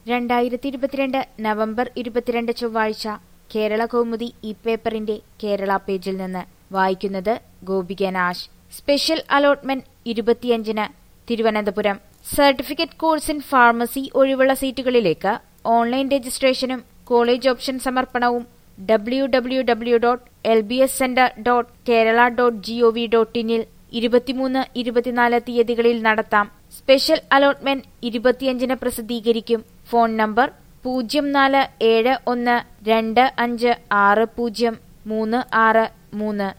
രണ്ടായിരത്തി ഇരുപത്തിരണ്ട് നവംബർ ഇരുപത്തിരണ്ട് ചൊവ്വാഴ്ച കേരള കൗമുദി ഈ പേപ്പറിന്റെ കേരള പേജിൽ നിന്ന് വായിക്കുന്നത് ഗോപിക നാശ് സ്പെഷ്യൽ അലോട്ട്മെന്റ് ഇരുപത്തിയഞ്ചിന് Thiruvananthapuram certificate course in pharmacy ഒഴിവുള്ള സീറ്റുകളിലേക്ക് ഓൺലൈൻ രജിസ്ട്രേഷനും കോളേജ് ഓപ്ഷൻ സമർപ്പണവും W W W dot L B S centre dot Kerala dot G O V dot ഇനിൽ ഇരുപത്തിമൂന്ന് ഇരുപത്തിനാല് തീയതികളിൽ നടത്താം സ്പെഷ്യൽ അലോട്ട്മെന്റ് ഇരുപത്തിയഞ്ചിന് പ്രസിദ്ധീകരിക്കും ഫോൺ നമ്പർ പൂജ്യം നാല് ഏഴ് ഒന്ന് രണ്ട് അഞ്ച് ആറ് പൂജ്യം മൂന്ന് ആറ് മൂന്ന്